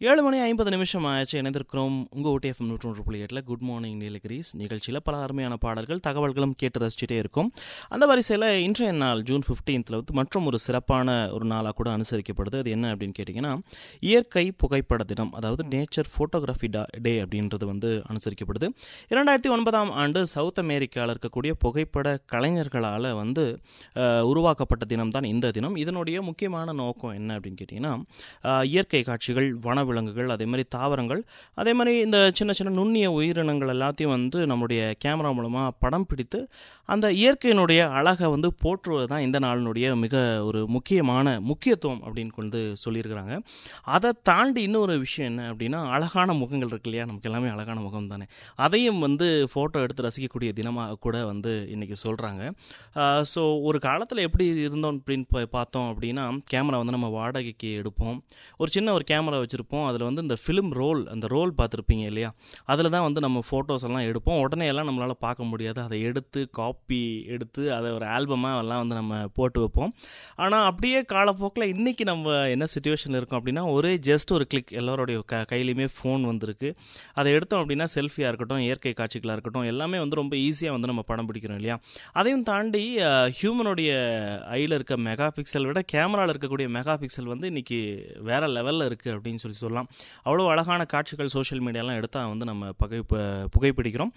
ஏழு மணி ஐம்பது நிமிஷம் ஆயிடுச்சு இணைந்திருக்கிறோம் உங்கள் ஓடிஎஃப்எம் நூற்றொன்று புள்ளி எட்டில் குட் மார்னிங் நீலகிரிஸ் நிகழ்ச்சியில் பல அருமையான பாடல்கள் தகவல்களும் கேட்டு ரசிச்சுட்டே இருக்கும் அந்த வரிசையில் இன்றைய நாள் ஜூன் ஃபிஃப்டீன்த்தில் வந்து மற்றும் ஒரு சிறப்பான ஒரு நாளாக கூட அனுசரிக்கப்படுது அது என்ன அப்படின்னு கேட்டிங்கன்னா இயற்கை புகைப்பட தினம் அதாவது நேச்சர் ஃபோட்டோகிராஃபி டே அப்படின்றது வந்து அனுசரிக்கப்படுது இரண்டாயிரத்தி ஒன்பதாம் ஆண்டு சவுத் அமெரிக்காவில் இருக்கக்கூடிய புகைப்பட கலைஞர்களால் வந்து அஹ், உருவாக்கப்பட்ட தினம் தான் இந்த தினம் இதனுடைய முக்கியமான நோக்கம் என்ன அப்படின்னு கேட்டிங்கன்னா அஹ், இயற்கை காட்சிகள் வனவிலங்குகள் அதே மாதிரி தாவரங்கள் அதே மாதிரி இந்த சின்ன சின்ன நுண்ணிய உயிரினங்கள் எல்லாத்தையும் வந்து நம்முடைய கேமரா மூலமாக படம் பிடித்து அந்த இயற்கையினுடைய அழகை வந்து போற்றுவது தான் இந்த நாளினுடைய மிக ஒரு முக்கியமான முக்கியத்துவம் அப்படின்னு கொண்டு சொல்லியிருக்கிறாங்க அதை தாண்டி இன்னொரு விஷயம் என்ன அப்படின்னா அழகான முகங்கள் இருக்கு இல்லையா நமக்கு எல்லாமே அழகான முகம் தானே அதையும் வந்து ஃபோட்டோ எடுத்து ரசிக்கக்கூடிய தினமாக கூட வந்து இன்னைக்கு சொல்கிறாங்க ஸோ ஒரு காலத்தில் எப்படி இருந்தோம் அப்படின்னு போய் பார்த்தோம் அப்படின்னா கேமரா வந்து நம்ம வாடகைக்கு எடுப்போம் ஒரு சின்ன ஒரு கேமரா வச்சுருப்போம் அதில் வந்து இந்த ஃபிலிம் ரோல் அந்த ரோல் பார்த்துருப்பீங்க இல்லையா அதில் தான் வந்து நம்ம ஃபோட்டோஸ் எல்லாம் எடுப்போம் உடனே எல்லாம் நம்மளால் பார்க்க முடியாது அதை எடுத்து காப்பி எடுத்து அதை ஒரு ஆல்பமாக எல்லாம் வந்து நம்ம போட்டு வைப்போம் ஆனால் அப்படியே காலப்போக்கில் இன்றைக்கி நம்ம என்ன சுச்சுவேஷனில் இருக்கோம் அப்படின்னா ஒரே ஜஸ்ட் ஒரு கிளிக் எல்லாரோடைய க கையிலையுமே ஃபோன் வந்திருக்கு அதை எடுத்தோம் அப்படின்னா செல்ஃபியாக இருக்கட்டும் இயற்கை காட்சிகளாக இருக்கட்டும் எல்லாமே வந்து ரொம்ப ஈஸியாக வந்து நம்ம படம் பிடிக்கிறோம் இல்லையா அதையும் தாண்டி ஹியூமனுடைய ஐயில் இருக்க மெகா பிக்சல் விட கேமராவில் இருக்கக்கூடிய மெகா பிக்சல் வந்து இன்னைக்கு வேற லெவலில் இருக்குது அப்படின்னு சொல்லி சொல்லலாம் அவ்வளோ அழகான காட்சிகள் சோஷியல் மீடியாலாம் எடுத்தால் வந்து நம்ம பகை ப- புகைப்பிடிக்கிறோம்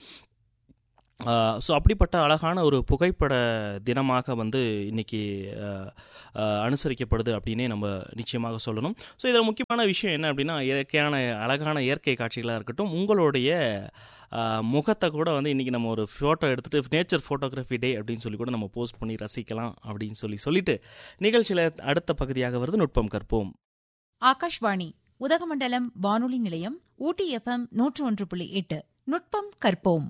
ஸோ அப்படிப்பட்ட அழகான ஒரு புகைப்பட தினமாக வந்து இன்னைக்கு அஹ், அஹ், அனுசரிக்கப்படுது அப்படின்னே நம்ம நிச்சயமாக சொல்லணும் ஸோ இதில் முக்கியமான விஷயம் என்ன அப்படின்னா இயற்கையான அழகான இயற்கை காட்சிகளாக இருக்கட்டும் உங்களுடைய அஹ், முகத்தை கூட வந்து இன்றைக்கி நம்ம ஒரு ஃபோட்டோ எடுத்துகிட்டு நேச்சர் ஃபோட்டோகிராஃபி டே அப்படின்னு சொல்லி கூட நம்ம போஸ்ட் பண்ணி ரசிக்கலாம் அப்படின்னு சொல்லி சொல்லிட்டு நிகழ்ச்சியில் அடுத்த பகுதியாக வருது நுட்பம் கற்போம் ஆகாஷ்வாணி உதகமண்டலம் வானொலி நிலையம் ஊட்டி எஃப்எம் நூற்று ஒன்று புள்ளி எட்டு நுட்பம் கற்போம்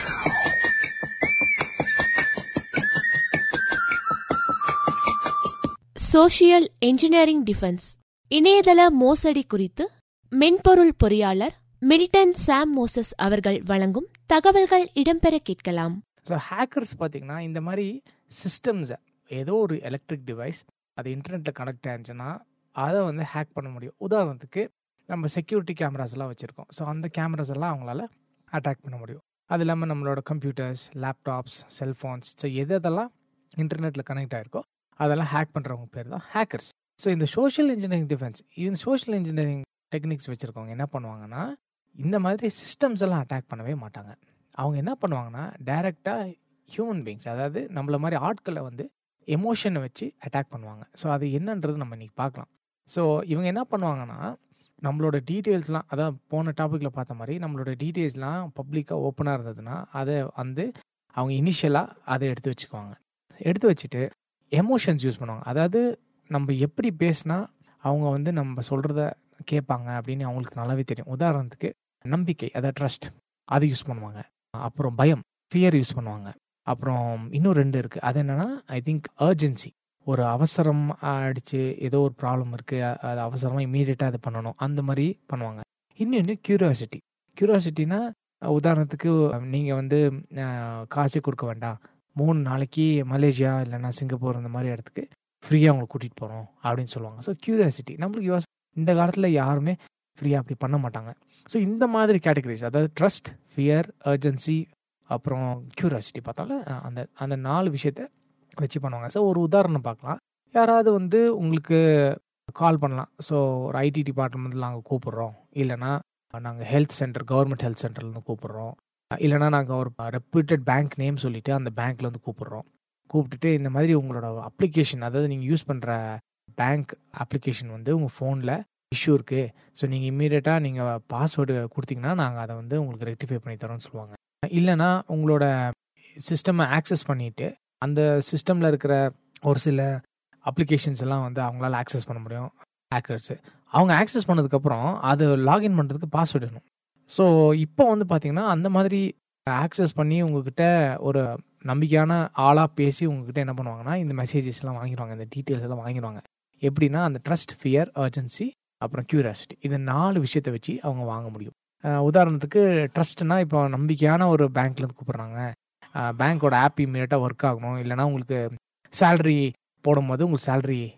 சோஷியல் என்ஜினியரிங் டிஃபென்ஸ் இணையதள மோசடி குறித்து மென்பொருள் பொறியாளர் மில்டன் சாம் மோசஸ் அவர்கள் வழங்கும் தகவல்கள் இடம்பெற கேட்கலாம் ஸோ ஹேக்கர்ஸ் பார்த்தீங்கன்னா இந்த மாதிரி சிஸ்டம்ஸை ஏதோ ஒரு எலக்ட்ரிக் டிவைஸ் அது இன்டர்நெட்டில் கனெக்ட் ஆச்சுன்னா அதை வந்து ஹேக் பண்ண முடியும் உதாரணத்துக்கு நம்ம செக்யூரிட்டி கேமராஸ்லாம் வச்சுருக்கோம் ஸோ அந்த கேமராஸ் எல்லாம் அவங்களால அட்டாக் பண்ண முடியும் அது இல்லாமல் நம்மளோட கம்ப்யூட்டர்ஸ் லேப்டாப்ஸ் செல்ஃபோன்ஸ் ஸோ எது எதெல்லாம் இன்டர்நெட்டில் கனெக்ட் ஆகிருக்கோ அதெல்லாம் ஹேக் பண்ணுறவங்க பேர் தான் ஹேக்கர்ஸ் ஸோ இந்த சோஷியல் இன்ஜினியரிங் டிஃபென்ஸ் இந்த சோஷியல் இன்ஜினியரிங் டெக்னிக்ஸ் வச்சுருக்கவங்க என்ன பண்ணுவாங்கன்னா இந்த மாதிரி சிஸ்டம்ஸ் எல்லாம் அட்டாக் பண்ணவே மாட்டாங்க அவங்க என்ன பண்ணுவாங்கன்னா டைரெக்டாக ஹியூமன் பீங்ஸ் அதாவது நம்மள மாதிரி ஆட்களை வந்து எமோஷனை வச்சு அட்டாக் பண்ணுவாங்க ஸோ அது என்னன்றது நம்ம இன்னைக்கு பார்க்கலாம் ஸோ இவங்க என்ன பண்ணுவாங்கன்னா நம்மளோட டீட்டெயில்ஸ்லாம் அதான் போன டாப்பிக்கில் பார்த்த மாதிரி நம்மளோட டீட்டெயில்ஸ்லாம் பப்ளிக்காக ஓப்பனாக இருந்ததுன்னா அதை வந்து அவங்க இனிஷியலாக அதை எடுத்து வச்சுக்குவாங்க எடுத்து வச்சுட்டு எமோஷன்ஸ் யூஸ் பண்ணுவாங்க அதாவது நம்ம எப்படி பேசினா அவங்க வந்து நம்ம சொல்கிறத கேட்பாங்க அப்படின்னு அவங்களுக்கு நல்லாவே தெரியும் உதாரணத்துக்கு நம்பிக்கை அதாவது ட்ரஸ்ட் அது யூஸ் பண்ணுவாங்க அப்புறம் பயம் ஃபியர் யூஸ் பண்ணுவாங்க அப்புறம் இன்னும் ரெண்டு இருக்குது அது என்னென்னா ஐ திங்க் அர்ஜென்சி ஒரு அவசரம் ஆயிடுச்சு ஏதோ ஒரு ப்ராப்ளம் இருக்குது அது அவசரமாக இமீடியட்டாக அது பண்ணணும் அந்த மாதிரி பண்ணுவாங்க இன்னொன்று கியூரியாசிட்டி கியூரியாசிட்டினா உதாரணத்துக்கு நீங்கள் வந்து அஹ், காசே கொடுக்க வேண்டாம் மூணு நாளைக்கு மலேசியா இல்லைன்னா சிங்கப்பூர் அந்த மாதிரி இடத்துக்கு ஃப்ரீயாக உங்களை கூட்டிகிட்டு போகிறோம் அப்படின்னு சொல்லுவாங்க ஸோ கியூரியாசிட்டி நம்மளுக்கு யோசி இந்த காலத்தில் யாருமே ஃப்ரீயாக அப்படி பண்ண மாட்டாங்க ஸோ இந்த மாதிரி கேட்டகரிஸ் அதாவது ட்ரஸ்ட் ஃபியர் அர்ஜென்சி அப்புறம் கியூரியாசிட்டி பார்த்தாலும் அஹ், அந்த அந்த நாலு விஷயத்த வச்சு பண்ணுவாங்க ஸோ ஒரு உதாரணம் பார்க்கலாம் யாராவது வந்து உங்களுக்கு கால் பண்ணலாம் ஸோ ஒரு ஐடி டிபார்ட்மெண்ட்டில் நாங்கள் கூப்பிடுறோம் இல்லைனா நாங்கள் ஹெல்த் சென்டர் கவர்மெண்ட் ஹெல்த் சென்டர்லேருந்து கூப்பிடுறோம் இல்லைனா நாங்கள் ஒரு ரெப்யூட்டட் பேங்க் நேம் சொல்லிட்டு அந்த பேங்க்ல வந்து கூப்பிடுறோம் கூப்பிட்டுட்டு இந்த மாதிரி உங்களோட அப்ளிகேஷன் அதாவது நீங்கள் யூஸ் பண்ணுற பேங்க் அப்ளிகேஷன் வந்து உங்கள் ஃபோனில் இஷ்யூ இருக்குது ஸோ நீங்கள் இம்மீடியட்டாக நீங்கள் பாஸ்வேர்டு கொடுத்தீங்கன்னா நாங்கள் அதை வந்து உங்களுக்கு ரெக்டிஃபை பண்ணி தரோம்னு சொல்லுவாங்க இல்லைனா உங்களோட சிஸ்டமை ஆக்சஸ் பண்ணிட்டு அந்த சிஸ்டமில் இருக்கிற ஒரு சில அப்ளிகேஷன்ஸ் எல்லாம் வந்து அவங்களால ஆக்சஸ் பண்ண முடியும் ஹேக்கர்ஸு அவங்க ஆக்சஸ் பண்ணதுக்கப்புறம் அது லாகின் பண்ணுறதுக்கு பாஸ்வேர்டு வேணும் ஸோ இப்போ வந்து பார்த்தீங்கன்னா அந்த மாதிரி ஆக்சஸ் பண்ணி உங்ககிட்ட ஒரு நம்பிக்கையான ஆளாக பேசி உங்ககிட்ட என்ன பண்ணுவாங்கன்னா இந்த மெசேஜஸ்லாம் வாங்கிடுவாங்க இந்த டீட்டெயில்ஸ் எல்லாம் வாங்கிடுவாங்க எப்படின்னா அந்த ட்ரஸ்ட் ஃபியர் அர்ஜென்சி அப்புறம் கியூரியாசிட்டி இந்த நாலு விஷயத்தை வச்சு அவங்க வாங்க முடியும் அஹ் உதாரணத்துக்கு ட்ரஸ்ட்னா இப்போ நம்பிக்கையான ஒரு பேங்க்லேருந்து கூப்பிட்றாங்க பேங்க்கோட ஆப் இம்மீடியட்டாக ஒர்க் ஆகணும் இல்லைனா உங்களுக்கு சேலரி போடும்போது உங்களுக்கு சேலரி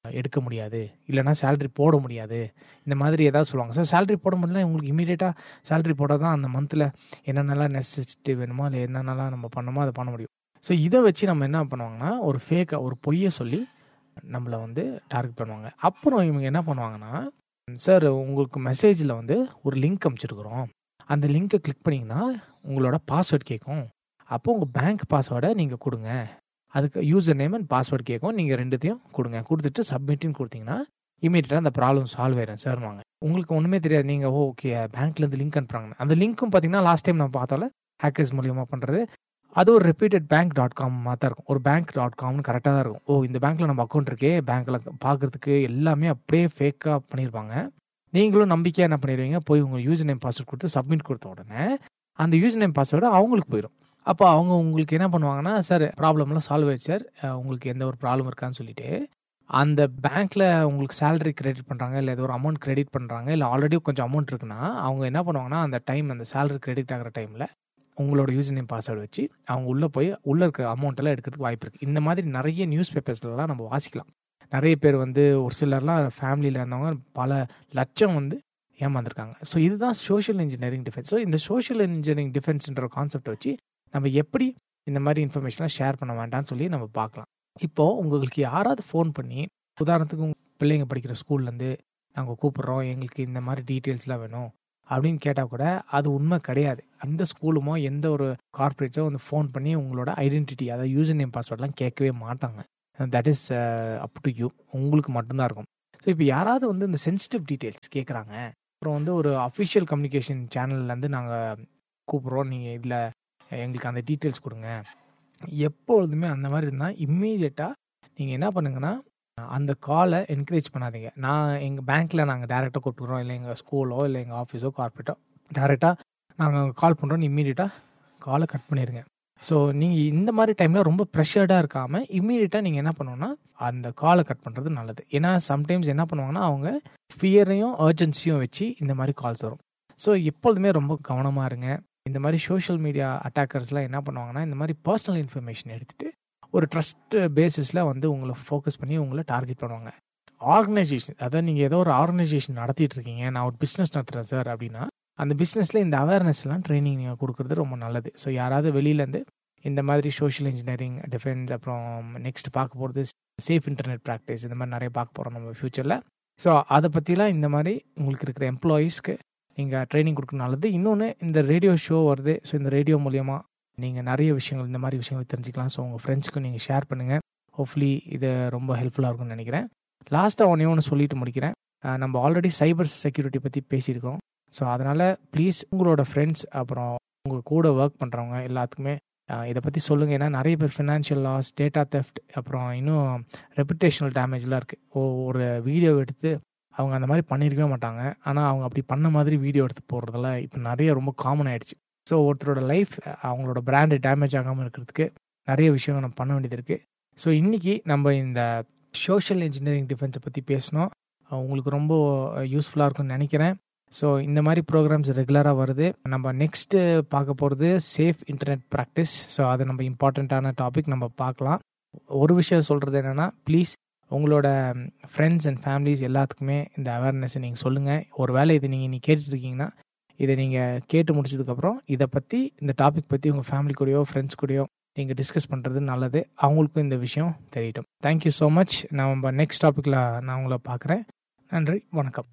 எடுக்க முடியாது இல்லைனா சேலரி போட முடியாது இந்த மாதிரி ஏதாவது சொல்லுவாங்க சார் சேலரி போட முடியல உங்களுக்கு இமீடியட்டாக சேலரி போட தான் அந்த மந்தில் என்னென்னலாம் நெசசிட்டி வேணுமோ இல்லை என்னென்னலாம் நம்ம பண்ணணுமோ அதை பண்ண முடியும் ஸோ இதை வச்சு நம்ம என்ன பண்ணுவாங்கன்னா ஒரு ஃபேக்காக ஒரு பொய்யை சொல்லி நம்மளை வந்து டார்கெட் பண்ணுவாங்க அப்புறம் இவங்க என்ன பண்ணுவாங்கன்னா சார் உங்களுக்கு மெசேஜில் வந்து ஒரு லிங்க் அனுப்பிச்சிருக்கிறோம் அந்த லிங்க்கை கிளிக் பண்ணிங்கன்னா உங்களோட பாஸ்வேர்ட் கேட்கும் அப்போ உங்கள் பேங்க் பாஸ்வேர்டை நீங்கள் கொடுங்க அதுக்கு யூசர் நேம் அண்ட் பாஸ்வேர்ட் கேட்கும் நீங்கள் ரெண்டுத்தையும் கொடுங்க கொடுத்துட்டு சப்மிட்னு கொடுத்தீங்கன்னா இமீடியட்டாக அந்த ப்ராப்ளம் சால்வ் ஆயிடும் சார்வாங்க உங்களுக்கு ஒன்றுமே தெரியாது நீங்கள் ஓகே பேங்க்லேருந்து லிங்க் அனுப்புறாங்க அந்த லிங்க்கும் பார்த்தீங்கன்னா லாஸ்ட் டைம் நான் பார்த்தால ஹேக்கர்ஸ் மூலியமாக பண்ணுறது அது ஒரு ரெப்யூட்டட் பேங்க் டாட் காம் மாதிரி தான் இருக்கும் ஒரு பேங்க் டாட் காம்னு கரெக்டாக தான் இருக்கும் ஓ இந்த பேங்க்கில் நம்ம அக்கௌண்ட் இருக்கே பேங்க்கில் பார்க்குறதுக்கு எல்லாமே அப்படியே ஃபேக்காக பண்ணியிருப்பாங்க நீங்களும் நம்பிக்கையாக என்ன பண்ணிடுவீங்க போய் உங்கள் யூசர் நேம் பாஸ்வேர்ட் கொடுத்து சப்மிட் கொடுத்த உடனே அந்த யூசர் நேம் பாஸ்வேர்டு அவங்களுக்கு போயிடும் அப்போ அவங்க உங்களுக்கு என்ன பண்ணுவாங்கன்னா சார் ப்ராப்ளம்லாம் சால்வ் ஆயிடுச்சு சார் உங்களுக்கு எந்த ஒரு ப்ராப்ளம் இருக்கான்னு சொல்லிட்டு அந்த பேங்க்கில் உங்களுக்கு சேலரி கிரெடிட் பண்ணுறாங்க இல்லை ஏதோ ஒரு அமௌண்ட் கிரெடிட் பண்ணுறாங்க இல்லை ஆல்ரெடி கொஞ்சம் அமௌண்ட் இருக்குன்னா அவங்க என்ன பண்ணுவாங்கன்னா அந்த டைம் அந்த சேலரி கிரெடிட் ஆகிற டைமில் உங்களோட யூசர் நேம் பாஸ்வேர்டு வச்சு அவங்க உள்ளே போய் உள்ளே இருக்க அமௌண்ட் எல்லாம் எடுக்கிறதுக்கு வாய்ப்பு இருக்குது இந்த மாதிரி நிறைய நியூஸ் பேப்பர்ஸ்லாம் நம்ம வாசிக்கலாம் நிறைய பேர் வந்து ஒரு சிலர்லாம் ஃபேமிலியில் இருந்தவங்க பல லட்சம் வந்து ஏமாந்துருக்காங்க ஸோ இதுதான் சோஷியல் இன்ஜினியரிங் டிஃபென்ஸ் ஸோ இந்த சோஷியல் இன்ஜினியரிங் டிஃபென்ஸ்ன்ற கான்செப்டை வச்சு நம்ம எப்படி இந்த மாதிரி இன்ஃபர்மேஷன்லாம் ஷேர் பண்ண வேண்டாம்னு சொல்லி நம்ம பார்க்கலாம் இப்போது உங்களுக்கு யாராவது ஃபோன் பண்ணி உதாரணத்துக்கு உங்கள் பிள்ளைங்க படிக்கிற ஸ்கூல்லேருந்து நாங்கள் கூப்பிட்றோம் எங்களுக்கு இந்த மாதிரி டீட்டெயில்ஸ்லாம் வேணும் அப்படின்னு கேட்டால் கூட அது உண்மை கிடையாது அந்த ஸ்கூலுமோ எந்த ஒரு கார்பரேட்ஸோ வந்து ஃபோன் பண்ணி உங்களோட ஐடென்டிட்டி அதாவது யூசர் நேம் பாஸ்வேர்ட்லாம் கேட்கவே மாட்டாங்க that is up to you உங்களுக்கு மட்டும்தான் இருக்கும் ஸோ இப்போ யாராவது வந்து இந்த சென்சிட்டிவ் டீட்டெயில்ஸ் கேட்குறாங்க அப்புறம் வந்து ஒரு அஃபிஷியல் கம்யூனிகேஷன் சேனல்லேருந்து நாங்கள் கூப்பிட்றோம் நீங்கள் இதில் எங்களுக்கு அந்த டீட்டெயில்ஸ் கொடுங்க எப்பொழுதுமே அந்த மாதிரி இருந்தால் இம்மீடியட்டாக நீங்கள் என்ன பண்ணுங்கன்னா அந்த காலை என்கரேஜ் பண்ணாதீங்க நான் எங்கள் பேங்க்கில் நாங்கள் டேரெக்டாக கூப்பிட்டுக்கிறோம் இல்லை எங்கள் ஸ்கூலோ இல்லை எங்கள் ஆஃபீஸோ கார்பரேட்டோ டேரெக்டாக நாங்கள் கால் பண்ணுறோம் இம்மீடியட்டாக காலை கட் பண்ணிடுங்க ஸோ நீங்கள் இந்த மாதிரி டைமில் ரொம்ப ப்ரெஷர்டாக இருக்காமல் இம்மீடியட்டாக நீங்கள் என்ன பண்ணணும்னா அந்த காலை கட் பண்ணுறது நல்லது ஏன்னா சம்டைம்ஸ் என்ன பண்ணுவாங்கன்னா அவங்க ஃபியரையும் அர்ஜென்சியும் வச்சு இந்த மாதிரி கால்ஸ் வரும் ஸோ எப்பொழுதுமே ரொம்ப கவனமாக இருங்க இந்த மாதிரி சோஷியல் மீடியா அட்டாக்கர்ஸ்லாம் என்ன பண்ணுவாங்கன்னா இந்த மாதிரி பர்சனல் இன்ஃபர்மேஷன் எடுத்துகிட்டு ஒரு ட்ரஸ்ட் பேசிஸில் வந்து உங்களை ஃபோக்கஸ் பண்ணி உங்களை டார்கெட் பண்ணுவாங்க ஆர்கனைசேஷன் அதாவது நீங்கள் ஏதோ ஒரு ஆர்கனைசேஷன் நடத்திட்டு இருக்கீங்க நான் ஒரு பிஸ்னஸ் நடத்துகிறேன் சார் அப்படின்னா அந்த பிஸ்னஸில் இந்த அவேர்னஸ்லாம் ட்ரைனிங் நீங்கள் கொடுக்குறது ரொம்ப நல்லது ஸோ யாராவது வெளியிலேருந்து இந்த மாதிரி சோஷியல் இன்ஜினியரிங் டிஃபென்ஸ் அப்புறம் நெக்ஸ்ட் பார்க்க போகிறது சேஃப் இன்டர்நெட் ப்ராக்டிஸ் இந்த மாதிரி நிறைய பார்க்க போகிறோம் நம்ம ஃப்யூச்சரில் ஸோ அதை பற்றிலாம் இந்த மாதிரி உங்களுக்கு இருக்கிற எம்ப்ளாயீஸ்க்கு நீங்கள் ட்ரைனிங் கொடுக்க நல்லது இன்னொன்று இந்த ரேடியோ ஷோ வருது ஸோ இந்த ரேடியோ மூலயமா நீங்கள் நிறைய விஷயங்கள் இந்த மாதிரி விஷயங்கள் தெரிஞ்சுக்கலாம் ஸோ உங்கள் ஃப்ரெண்ட்ஸ்க்கும் நீங்கள் ஷேர் பண்ணுங்கள் ஹோப்ஃபுல்லி இது ரொம்ப ஹெல்ப்ஃபுல்லாக இருக்கும்னு நினைக்கிறேன் லாஸ்ட்டாக ஒன்றே ஒன்று சொல்லிட்டு முடிக்கிறேன் நம்ம ஆல்ரெடி சைபர் செக்யூரிட்டி பற்றி பேசியிருக்கோம் ஸோ அதனால் ப்ளீஸ் உங்களோட ஃப்ரெண்ட்ஸ் அப்புறம் உங்கள் கூட ஒர்க் பண்ணுறவங்க எல்லாத்துக்குமே இதை பற்றி சொல்லுங்கள் ஏன்னா நிறைய பேர் ஃபினான்ஷியல் லாஸ் டேட்டா தெஃப்ட் அப்புறம் இன்னும் ரெப்புடேஷனல் டேமேஜ்லாம் இருக்குது ஒரு வீடியோ எடுத்து அவங்க அந்த மாதிரி பண்ணியிருக்கவே மாட்டாங்க ஆனால் அவங்க அப்படி பண்ண மாதிரி வீடியோ எடுத்து போடுறதுல இப்போ நிறைய ரொம்ப காமன் ஆயிடுச்சு ஸோ ஒருத்தரோட லைஃப் அவங்களோட பிராண்டு டேமேஜ் ஆகாமல் இருக்கிறதுக்கு நிறைய விஷயங்கள் நம்ம பண்ண வேண்டியது இருக்குது ஸோ இன்றைக்கி நம்ம இந்த சோஷியல் இன்ஜினியரிங் டிஃபென்ஸை பற்றி பேசினோம் உங்களுக்கு ரொம்ப யூஸ்ஃபுல்லாக இருக்கும்னு நினைக்கிறேன் ஸோ இந்த மாதிரி ப்ரோக்ராம்ஸ் ரெகுலராக வருது நம்ம நெக்ஸ்ட்டு பார்க்க போகிறது சேஃப் இன்டர்நெட் ப்ராக்டிஸ் ஸோ அது நம்ம இம்பார்ட்டண்ட்டான டாபிக் நம்ம பார்க்கலாம் ஒரு விஷயம் சொல்கிறது என்னென்னா ப்ளீஸ் உங்களோட ஃப்ரெண்ட்ஸ் அண்ட் ஃபேமிலிஸ் எல்லாத்துக்குமே இந்த அவேர்னஸை நீங்கள் சொல்லுங்கள் ஒரு வேளை இது நீங்கள் நீ கேட்டுட்ருக்கீங்கன்னா இதை நீங்கள் கேட்டு முடிச்சதுக்கப்புறம் இதை பற்றி இந்த டாபிக் பற்றி உங்கள் ஃபேமிலி கூடயோ ஃப்ரெண்ட்ஸ் கூடயோ நீங்கள் டிஸ்கஸ் பண்ணுறது நல்லது அவங்களுக்கும் இந்த விஷயம் தெரியட்டும் தேங்க்யூ ஸோ மச் நம்ம நெக்ஸ்ட் டாப்பிக்கில் நான் உங்களை பார்க்குறேன் நன்றி வணக்கம்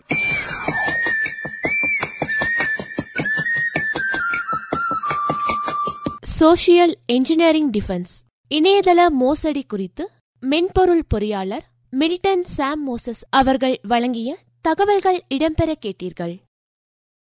சோஷியல் என்ஜினியரிங் டிஃபென்ஸ் இணையதள மோசடி குறித்து மென்பொருள் பொறியாளர் மில்டன் சாம் மோசஸ் அவர்கள் வழங்கிய தகவல்கள் இடம்பெற கேட்டீர்கள்